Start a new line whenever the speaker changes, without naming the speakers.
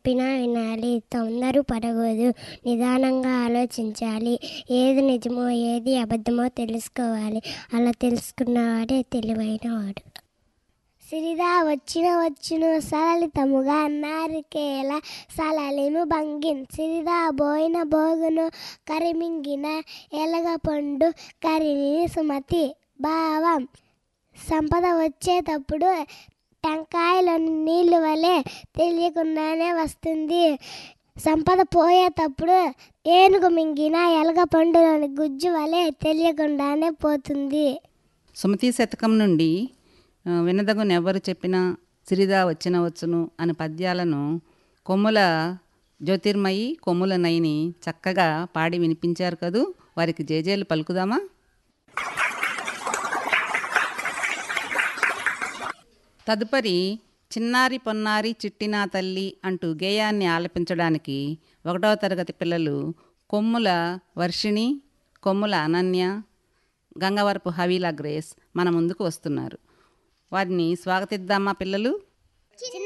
చెప్పినా వినాలి తొందర పడకూడదు నిదానంగా ఆలోచించాలి ఏది నిజమో ఏది అబద్ధమో తెలుసుకోవాలి అలా తెలుసుకున్నవాడే తెలివైనవాడు సిరిదా వచ్చిన వచ్చును సలలితముగా నారికేల సలలిను భంగిన్ సిరిదా బోయిన బోగును కరిమింగిన ఎలగ పండు కరిని సుమతి భావం సంపద వచ్చేటప్పుడు టెంకాయలోని నీళ్ళు వలె తెలియకుండానే వస్తుంది సంపద పోయేటప్పుడు ఏనుగు మింగిన ఎలగ పండులోని గుజ్జు వలె తెలియకుండానే పోతుంది
సుమతి శతకం నుండి ఆ, వినదగునెవ్వరు చెప్పినా సిరిదా వచ్చిన వచ్చును అని పద్యాలను కొమ్ముల జ్యోతిర్మయి కొమ్ముల నయిని చక్కగా పాడి వినిపించారు కదూ వారికి జేజేలు పలుకుదామా తదుపరి చిన్నారి పొన్నారి చిట్టినా తల్లి అంటూ గేయాన్ని ఆలపించడానికి ఒకటవ తరగతి పిల్లలు కొమ్ముల వర్షిణి కొమ్ముల అనన్య గంగవరపు హవీలా గ్రేస్ మన ముందుకు వస్తున్నారు వారిని స్వాగతిద్దామా పిల్లలు